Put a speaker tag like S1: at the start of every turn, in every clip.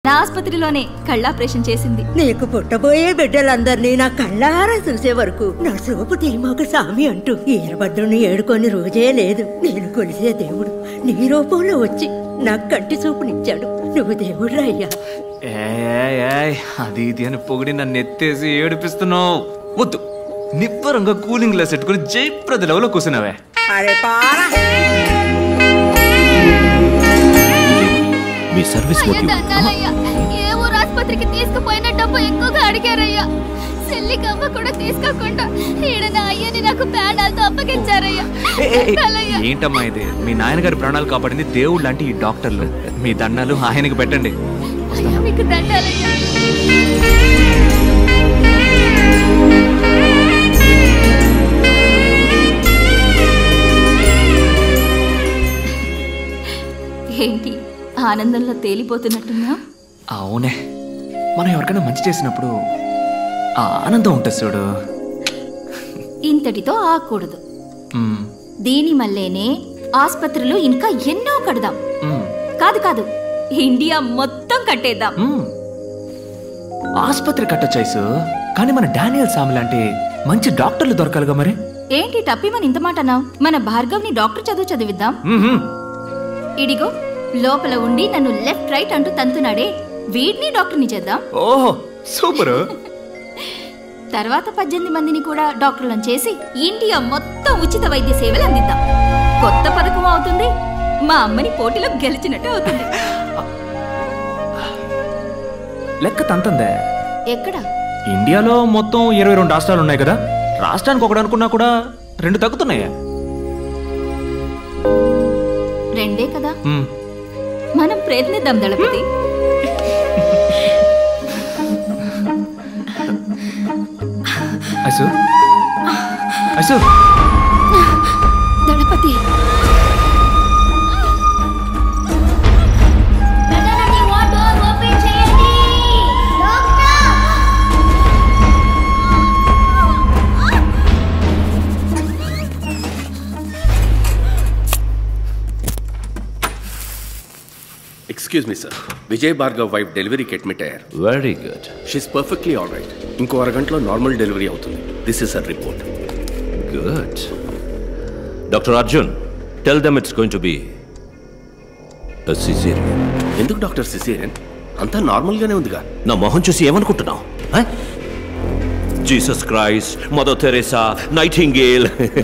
S1: నా ఆసుపత్రిలోనే కళ్ళాపరేషన్ చేసింది
S2: నీకు పుట్టబోయే బిడ్డలందరినీ నా కళ్ళారా చూసే వరకు నా సోపు తీమాకు సామి అంటూ ఈరభద్రుని ఏడుకొని రోజే లేదు నేను కొలిసే దేవుడు నీ రూపంలో వచ్చి నాకు కంటి చూపునిచ్చాడు నువ్వు దేవుడు అయ్యా
S3: ఏయ్, ఏయ్, అది ఇది అని పొగిడి నన్ను ఎత్తేసి ఏడిపిస్తున్నావు వద్దు నిబ్బరంగా కూలింగ్ గ్లాస్ పెట్టుకుని జయప్రద లెవెల్లో కూర్చున్నావే
S2: అరే పారా
S4: మీ సర్వీస్
S5: అయ్యా
S4: మోటివ్
S5: దండాలయ్యా ఏ ఊరు ఆసుపత్రికి తీసుకుపోయిన డబ్బు ఎక్కువగా అడిగారయ్యా చెల్లికమ్మ కూడా తీసుకోకుండా ఈడ నా అయ్యని నాకు ప్రాణాలతో అప్పగించారయ్యా
S3: ఏ, ఏ, ఏ,
S5: దండాలయ్యా
S3: ఏంటమ్మా ఇది మీ నాయనగారి ప్రాణాలు కాపాడింది దేవుడు లాంటి ఈ డాక్టర్లు మీ దండాలు ఆయనకి పెట్టండి
S5: అయ్యా మీకు దండాలయ్యా
S1: ఏంటి ఆనందంలో తేలిపోతున్నట్టున్నా
S3: అవునే మనం ఎవరికైనా మంచి చేసినప్పుడు ఆ ఆనందం ఉంటుంది చూడు
S1: ఇంతటితో ఆకూడదు
S3: మ్మ్,
S1: దీని మల్లేనే ఆసుపత్రులు ఇంకా ఎన్నో కడదాం
S3: మ్మ్,
S1: కాదు కాదు ఇండియా మొత్తం కట్టేద్దాం
S3: మ్మ్. ఆసుపత్రి కట్టొచ్చాయిసు కానీ మన డానియల్ సామి లాంటి మంచి డాక్టర్లు దొరకాలిగా మరి
S1: ఏంటి టప్పిమని ఇంత మాట అన్నావు మన భార్గవ్ని డాక్టర్ చదువు చదివిద్దాం
S3: మ్మ్.
S1: ఇడిగో లోపల ఉండి నన్ను లెఫ్ట్ రైట్ అంటూ తంతున్నాడే వీడిని డాక్టర్ని చేద్దాం
S3: ఓహో సూపరు
S1: తర్వాత పద్దెనిమిది మందిని కూడా డాక్టర్లను చేసి ఇండియా మొత్తం ఉచిత వైద్య సేవలు అందిద్దాం కొత్త పథకం అవుతుంది మా అమ్మని పోటీలో గెలిచినట్టు అవుతుంది
S3: లెక్క తంతందే
S1: ఎక్కడ
S3: ఇండియాలో మొత్తం ఇరవై రెండు రాష్ట్రాలు ఉన్నాయి కదా రాష్ట్రానికి ఒకటి అనుకున్నా కూడా రెండు తగ్గుతున్నాయా
S1: రెండే కదా
S3: మ్మ్.
S1: మనం ప్రయత్నిద్దాం దళపతి
S3: ఐసు ఐసు
S1: Dalapathi
S6: excuse me sir Vijay Bhargav wife డెలివరీకి అడ్మిట్ అయ్యారు
S4: very good
S6: she's perfectly all right ఇంకో అరగంటలో నార్మల్ డెలివరీ అవుతుంది this is our report
S4: good doctor Arjun tell them it's going to be caesarean
S6: ఎందుకు డాక్టర్ సిసేరియన్ అంతా నార్మల్గానే ఉందిగా
S4: నా మొహం చూసి ఏమనుకుంటున్నావు Jesus Christ Mother Teresa Nightingale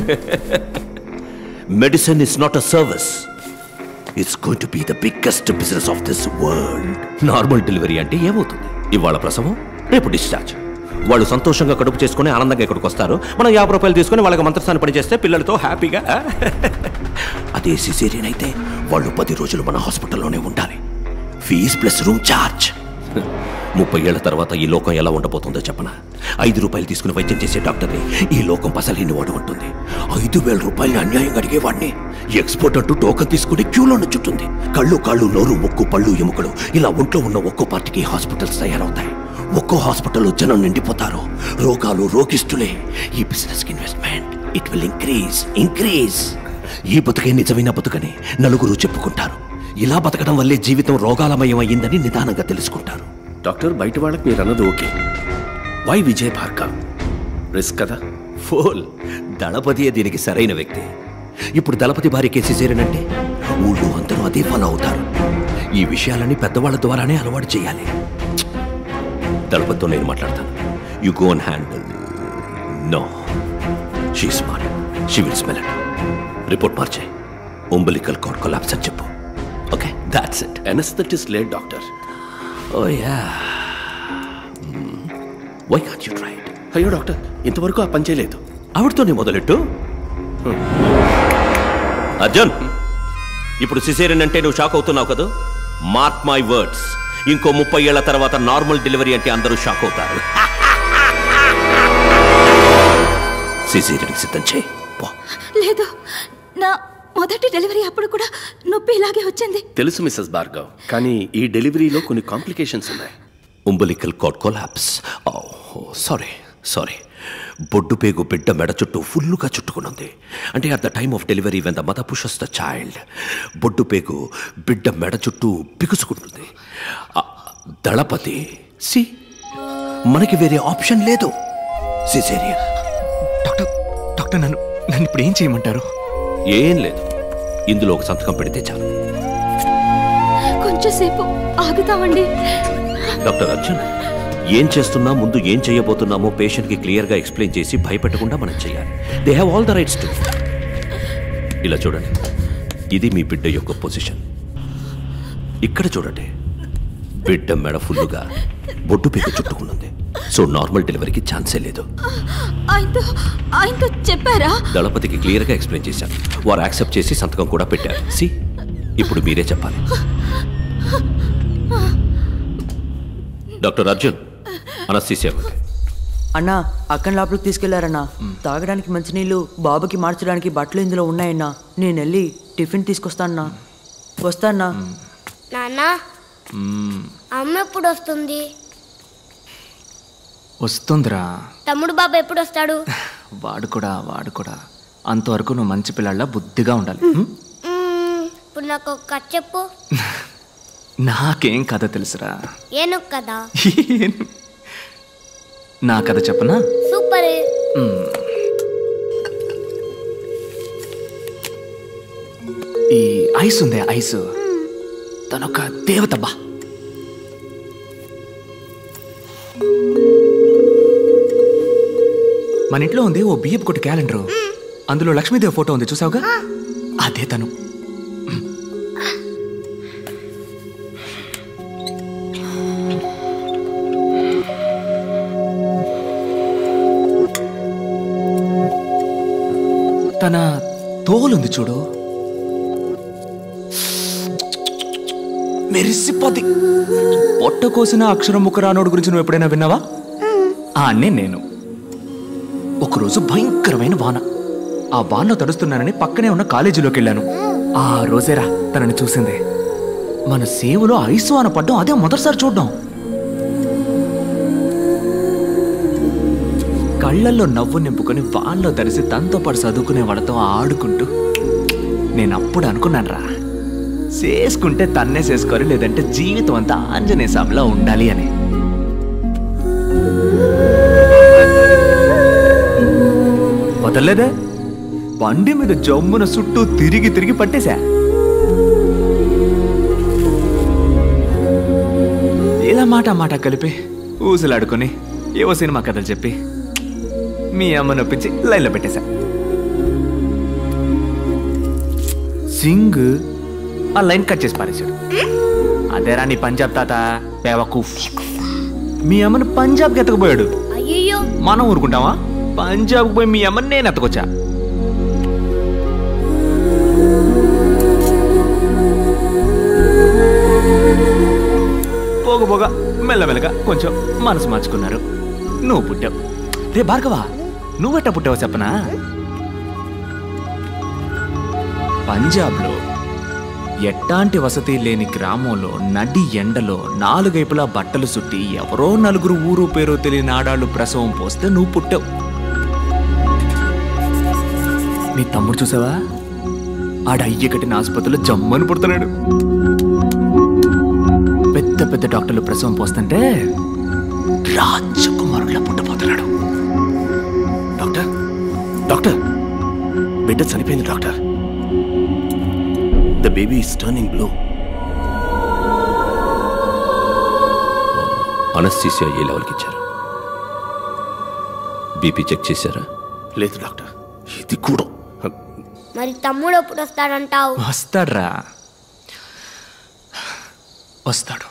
S4: medicine is not a service it's going to be the biggest business of this world normal delivery అంటే ఏమవుతుంది ఇవాళ ప్రసవం రేపు డిశ్చార్జ్ వాళ్ళు సంతోషంగా కడుపు చేసుకుని ఆనందంగా ఇక్కడికి వస్తారు మనం యాభై రూపాయలు తీసుకుని వాళ్ళకి మంత్రస్థానం పని చేస్తే పిల్లలతో హ్యాపీగా అదే సిసేరియన్ అయితే వాళ్ళు పది రోజులు మన హాస్పిటల్లోనే ఉండాలి ఫీజ్ ప్లస్ రూమ్ ఛార్జ్ ముప్పై ఏళ్ల తర్వాత ఈ లోకం ఎలా ఉండబోతుందో చెప్పనా ఐదు రూపాయలు తీసుకుని వైద్యం చేసే డాక్టర్ని ఈ లోకం పసలేని వాడు ఉంటుంది ఐదు వేల రూపాయలు అన్యాయంగా అడిగేవాడిని ఎక్స్పోర్ట్ అంటూ టోకన్ తీసుకుని క్యూలో నుంచుంటుంది కళ్ళు కాళ్ళు నోరు ముక్కు పళ్ళు ఎముకలు ఇలా ఒంట్లో ఉన్న ఒక్కో పార్టీకి హాస్పిటల్స్ తయారవుతాయి ఒక్కో హాస్పిటల్లో జనం నిండిపోతారు రోగాలు రోగిస్తులే ఈ business investment it will increase increase ఈ బతుకే నిజమైన బతుకని నలుగురు చెప్పుకుంటారు ఇలా బతకడం వల్లే జీవితం రోగాలమయం అయ్యిందని నిదానంగా తెలుసుకుంటారు
S6: డాక్టర్ బయట వాళ్ళకి మీరు అన్నది okay why Vijay Bhargav risk కదా
S4: ఫోల్ దళపతియే దీనికి సరైన వ్యక్తి ఇప్పుడు దళపతి భార్య కేసు చేరినంటే ఊళ్ళో అందరూ అదే ఫాలో అవుతారు ఈ విషయాలన్నీ పెద్దవాళ్ళ ద్వారానే అలవాటు చేయాలి దళపతితో నేను మాట్లాడతాను you go and handle no she smart she will smell it report మార్చే ఉంబలికల్ కార్డ్ కొలాప్స్ అని చెప్పు okay that's it
S6: anaesthetist late doctor
S4: oh yeah why can't you try it
S6: అయ్యో డాక్టర్ ఇంతవరకు ఆ పని చేయలేదు
S4: ఆవిడతోనే మొదలెట్టు అర్జున్ ఇప్పుడు సిసేరియన్ అంటే నువ్వు షాక్ అవుతున్నావు కదా మార్క్ మై వర్డ్స్ ఇంకో ముప్పై ఏళ్ల తర్వాత నార్మల్ డెలివరీ అంటే అందరూ షాక్ అవుతారు సిసేరియన్ సిద్ధం చేయి పో.
S1: లేదు నా మొదటి డెలివరీ అప్పుడు కూడా నొప్పి ఇలాగే వచ్చింది
S6: తెలుసు మిస్సెస్ భార్గవ్ కానీ ఈ డెలివరీలో కొన్ని కాంప్లికేషన్స్ ఉన్నాయి
S4: umbilical cord collapse. Oh, sorry sorry బొడ్డు పేగు బిడ్డ మెడ చుట్టూ ఫుల్లుగా చుట్టుకునుంది అంటే at the time of delivery when the mother pushes the child బొడ్డు పేగు బిడ్డ మెడ చుట్టూ బిగుసుకుంటుంది దళపతి సి మనకి వేరే ఆప్షన్ లేదు సిసేరియన్
S3: డాక్టర్ డాక్టర్ నన్ను నన్ను ఇప్పుడు ఏం చేయమంటారు
S4: ఏం లేదు ఇందులో ఒక సంతకం పెడితే చాలు
S1: కొంచెంసేపు ఆగుతామండి
S4: డాక్టర్ అర్జున్ ఏం చేస్తున్నా ముందు ఏం చేయబోతున్నామో పేషెంట్ కి క్లియర్ గా ఎక్స్ప్లెయిన్ చేసి భయపెట్టకుండా మనం చేయాలి they have all the rights to ఇలా చూడండి ఇది మీ బిడ్డ యొక్క పొజిషన్ ఇక్కడ చూడండి బిడ్డ మెడ ఫుల్లుగా బొట్టు పీక చుట్టుకున్నది సో నార్మల్ డెలివరీకి ఛాన్సే లేదు
S1: ఆయనతో ఆయనతో చెప్పారా
S4: దళపతికి క్లియర్గా ఎక్స్ప్లెయిన్ చేశాను వారు యాక్సెప్ట్ చేసి సంతకం కూడా పెట్టారు సి ఇప్పుడు మీరే చెప్పాలి డాక్టర్ అర్జున్ అనస్థీసియా
S7: అన్నా అక్కని లోపలికి తీసుకెళ్లారన్నా తాగడానికి మంచినీళ్ళు బాబుకి మార్చడానికి బట్టలు ఇందులో ఉన్నాయన్నా నేను వెళ్ళి టిఫిన్ తీసుకొస్తానన్నా వస్తానా
S8: నాన్న అమ్మ ఎప్పుడు వస్తుంది
S3: వస్తుందిరా
S8: తమ్ముడు బాబా ఎప్పుడు వస్తాడు
S3: వాడు కూడా వాడు కూడా అంతవరకు నువ్వు మంచి పిల్లల్లా బుద్ధిగా ఉండాలి హ్మ్?
S8: మ్మ్, ఇప్పుడు నాకు ఒక కథ చెప్పు
S3: నాకేం కథ తెలుసురా
S8: ఏను కదా
S3: ఏం- నా కథ చెప్పనా
S8: సూపర్
S3: ఈ ఐస్ ఉందే ఐస్ తనొక దేవతబ్బా మన ఇంట్లో ఉంది ఓ బియ్యపు కొట్టి క్యాలెండర్ అందులో లక్ష్మీదేవి ఫోటో ఉంది చూసావుగా అదే తను తన తోలుంది చూడు మెరిసిపోద్ది పొట్ట కోసిన అక్షరం ముక్క రానోడు గురించి నువ్వు ఎప్పుడైనా విన్నావా ఆ అన్నే నేను ఒకరోజు భయంకరమైన వాన ఆ వానలో తడుస్తున్నానని పక్కనే ఉన్న కాలేజీలోకి వెళ్ళాను ఆ రోజేరా తనని చూసింది మన సేవలో ఐసు వాన పడ్డం అదే మొదటిసారి చూడ్డం కళ్ళల్లో నవ్వు నింపుకొని వాన్లో తడిసి తనతో పాటు చదువుకునే వాళ్ళతో ఆడుకుంటూ నేను అప్పుడు అనుకున్నాను రా చేసుకుంటే తన్నే చేసుకోవాలి లేదంటే జీవితం అంతా ఆంజనేయ స్వామిలా ఉండాలి అని వదలలేదే బండి మీద జమ్మున చుట్టూ తిరిగి తిరిగి పట్టేశా ఇలా మాట మాట కలిపి ఊసులాడుకొని ఏవో సినిమా కథలు చెప్పి మీ అమ్మ నొప్పించి లైన్లో పెట్టేశా సింగ్ ఆ లైన్ కట్ చేసి పారేశాడు అదేరా నీ పంజాబ్ తాత బేవకూఫ్ మీ అమ్మని పంజాబ్కి ఎత్తకపోయాడు
S8: అయ్యో
S3: మనం ఊరుకుంటావా పంజాబ్కి పోయి మీ అమ్మని నేను ఎత్తకొచ్చా పోగ పోగ మెల్లమెల్లగా కొంచెం మనసు మార్చుకున్నారు నువ్వు పుట్టావు రే భార్గవా నువ్వెట్టా పుట్టావు చెప్పనా పంజాబ్లో ఎట్టాంటి వసతి లేని గ్రామంలో నడి ఎండలో నాలుగైపులా బట్టలు సుట్టి ఎవరో నలుగురు ఊరు పేరో తెలియని ఆడాళ్ళు ప్రసవం పోస్తే నువ్వు పుట్టావు నీ తమ్ముడు చూసావా ఆడ అయ్య కట్టిన ఆసుపత్రిలో జమ్మని పుడుతున్నాడు పెద్ద పెద్ద డాక్టర్లు ప్రసవం పోస్తుంటే రాజకుమారులా పుట్టబోతున్నాడు
S6: డాక్టర్ డాక్టర్ బిడ్డ చనిపోయింది doctor the baby is turning blue
S4: anaesthesia ఏ లెవెల్కి ఇచ్చారు బీపీ చెక్ చేశారా
S6: లేదు డాక్టర్ ఇది కూడా
S8: మరి తమ్ముడు ఎప్పుడు వస్తాడంటావు
S3: వస్తాడ్రా వస్తాడు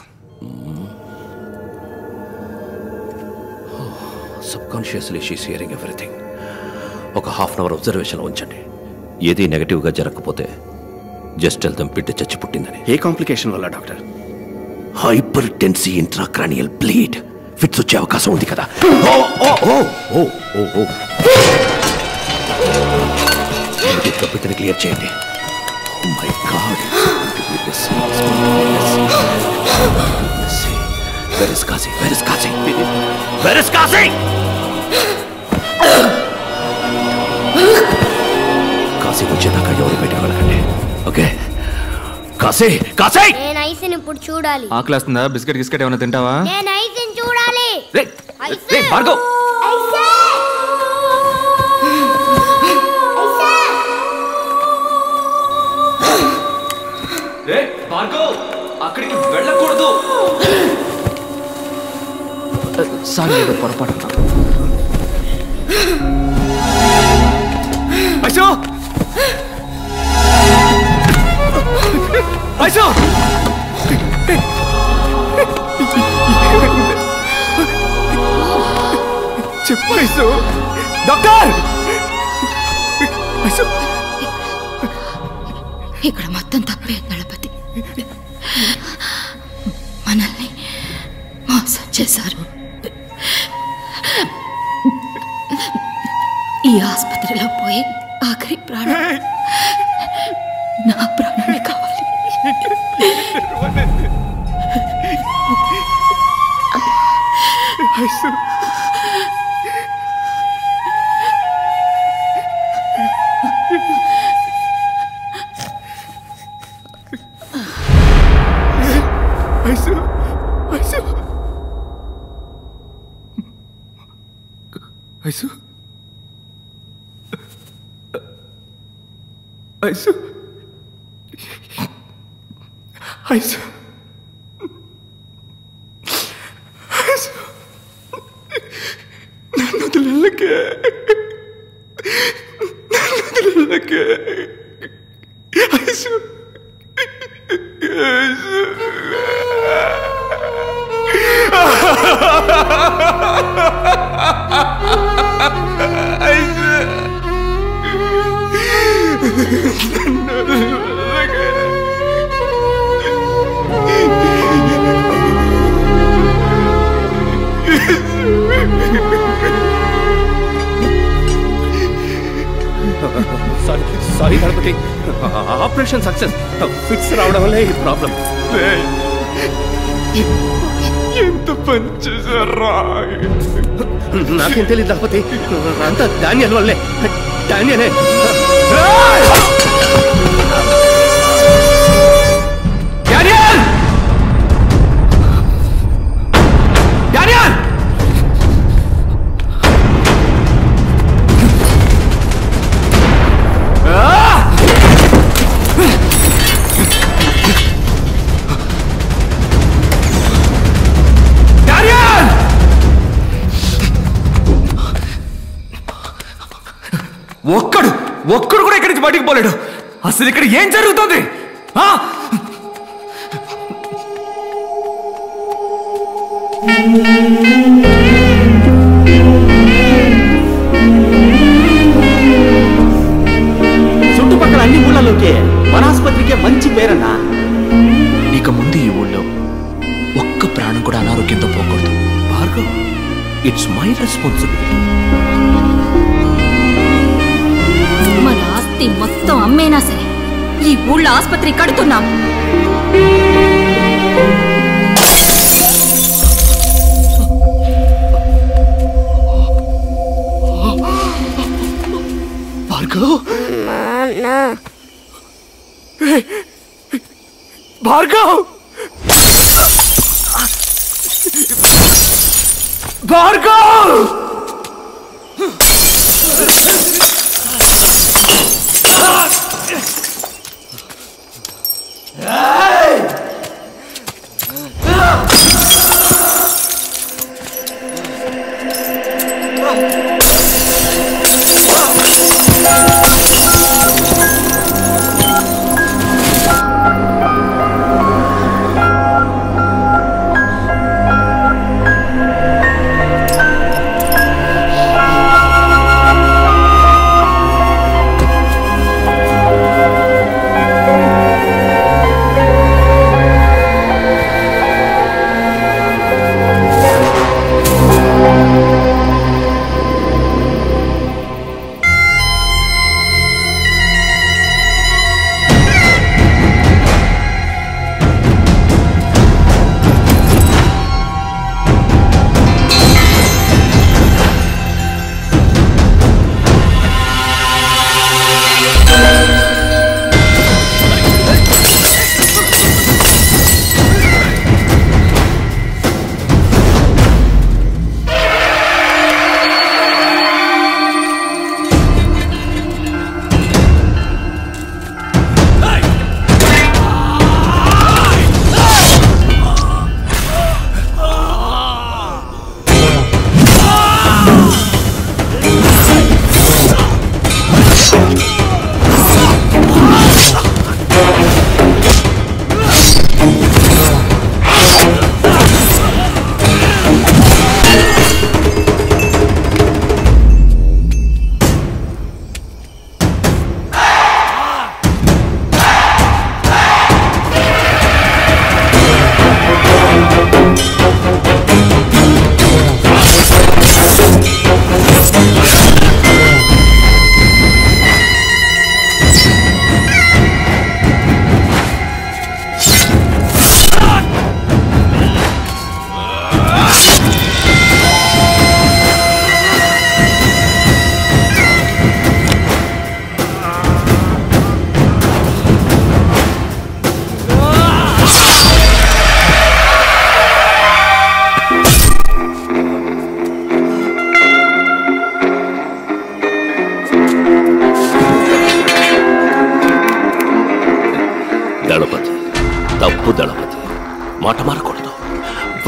S4: subconsciously she's hearing everything ఒక హాఫ్ అన్ అవర్ అబ్జర్వేషన్ ఉంచండి ఏది నెగటివ్గా జరగకపోతే జస్ట్ వెళ్తాం బిడ్డ చచ్చి పుట్టిందని
S6: ఏ కాంప్లికేషన్ వల్ల doctor
S4: hypertensive intracranial bleed fits వచ్చే అవకాశం ఉంది కదా ఓ ఓ ఓ ఓ ఓ ఓ బిడ్డని క్లియర్ చేయండి oh my God where is Kashi where is Kashi where is Kashi Kashi వచ్చేదాకా ఎవరు బయటకు వెళ్ళకండి ఓకే కాసే కాసే
S8: నేను ఐస్ని ఇప్పుడు చూడాలి
S3: ఆకలేస్తుందా బిస్కెట్ గిస్కెట్ ఏమైనా తింటావా
S8: నేను ఐస్ని చూడాలి
S3: రే
S8: ఐస్
S3: రే భార్గవ్
S8: ఐసే! ఐసే!
S3: రే భార్గవ్ అక్కడికి వెళ్ళకూడదు సారీ ఏదో పొరపాటు ఐసో ఐసో చెప్పు ఐసో డాక్టర్ ఐసో
S1: ఇక్కడ మొత్తం తప్పే దళపతి మనల్ని మోసం చేశారు ఈ ఆసుపత్రిలో పోయి ఆఖరి ప్రాణం నా ప్రాణమే కావాలి
S3: ఐసో ఐసో ఐసో ఐసో ఐసో ఐసో నన్ను వదిలేళ్ళకే నన్ను వదిలేళ్ళకే ఐసో ఐసో ఐసో నన్ను వదిలేళ్ళకే
S6: sorry sorry Ganapathi operation success fits రావడం వల్లే ఈ ప్రాబ్లం
S3: ఎంత పని చేశారా
S6: నాకేం తెలియదు గణపతి అంతా డానియల్ వల్లే డానియలే
S3: డానియల్ డానియల్ డానియల్ ఒక్కడు ఒక్కడు కూడా ఇక్కడి నుంచి బయటికి పోలేడు అసలు ఇక్కడ ఏం జరుగుతుంది ఆ?
S9: చుట్టుపక్కల అన్ని ఊళ్ళలోకే మన ఆసుపత్రికే మంచి పేరన్నా
S3: ఇక ముందు ఈ ఊళ్ళో ఒక్క ప్రాణం కూడా అనారోగ్యంతో పోకూడదు
S4: భార్గవ్ ఇట్స్ మై రెస్పాన్సిబిలిటీ
S1: మన ఆస్తి మొత్తం అమ్మేనా సరే ఈ ఊళ్ళో ఆసుపత్రి కడుతున్నాం
S3: భార్గవ్
S8: నాన్న
S3: భార్గవ్ భార్గవ్
S8: ఆ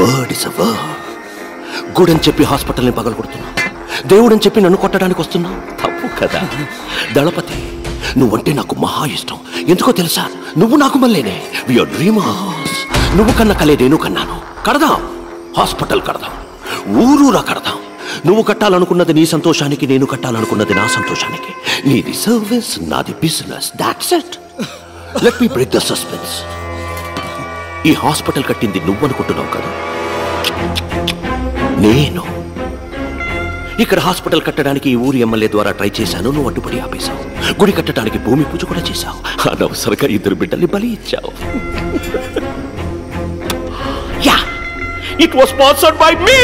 S4: వర్డ్ ఇస్ అ వర్డ్ గుడని చెప్పి హాస్పిటల్ని పగలగొడుతున్నావు దేవుడని చెప్పి నన్ను కొట్టడానికి వస్తున్నావు తప్పు కదా దళపతి నువ్వంటే నాకు మహా ఇష్టం ఎందుకో తెలుసా నువ్వు నాకు మళ్ళీనే యువర్ డ్రీమర్స్ నువ్వు కన్న కలే నేను కన్నాను కడదాం హాస్పిటల్ కడదాం ఊరూరా కడదాం నువ్వు కట్టాలనుకున్నది నీ సంతోషానికి నేను కట్టాలనుకున్నది నా సంతోషానికి నీది సర్వీస్ నాది business that's it let me break the suspense ఈ హాస్పిటల్ కట్టింది నువ్వు అనుకుంటున్నావు కదా నేను ఇక్కడ హాస్పిటల్ కట్టడానికి ఈ ఊరి ఎమ్మెల్యే ద్వారా ట్రై చేశాను నువ్వు అడ్డుపడి ఆపేశావు గుడి కట్టడానికి భూమి పూజ కూడా చేశావు అనవసరంగా ఇద్దరు బిడ్డల్ని బలి ఇచ్చావు yeah it was sponsored by me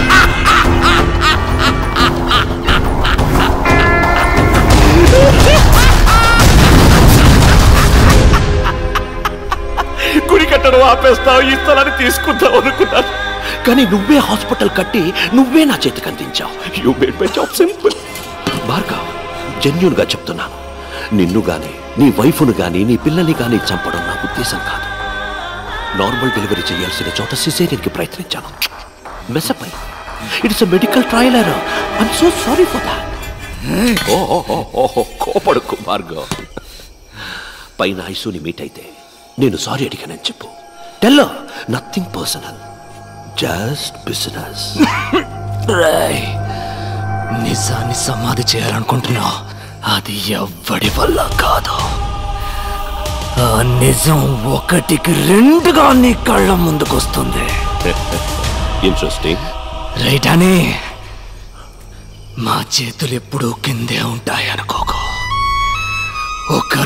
S4: గుడి కట్టడం ఆపేస్తావు ఈ స్థలాన్ని తీసుకుందాం అనుకున్నాను కానీ నువ్వే హాస్పిటల్ కట్టి నువ్వే నా చేతికి అందించావు you made my job simple Bhargav genuine గా చెప్తున్నాను నిన్ను గాని నీ వైఫ్ను గాని నీ పిల్లల్ని గాని చంపడం నా ఉద్దేశం కాదు నార్మల్ డెలివరీ చేయాల్సిన చోట సిసేరియన్కి ప్రయత్నించాను మెసపై it's medical trial uh I'm so sorry for that ఓహో కోపడుకు భార్గవ్ పైన ఐసూని మీట్ అయితే నేను సారీ అడిగానని చెప్పు టెల్లో నథింగ్ పర్సనల్ జస్ట్ బిజినెస్
S3: రేయ్, నిజాన్ని సమాధి చేయాలనుకుంటున్నావు అది ఎవ్వడి వల్ల కాదు ఆ నిజం ఒకటికి రెండుగా నీ కళ్ళ ముందుకొస్తుంది
S4: ఇంట్రెస్టింగ్
S3: రైట్ అని మా చేతులు ఎప్పుడూ కిందే ఉంటాయి అనుకోకు ఒక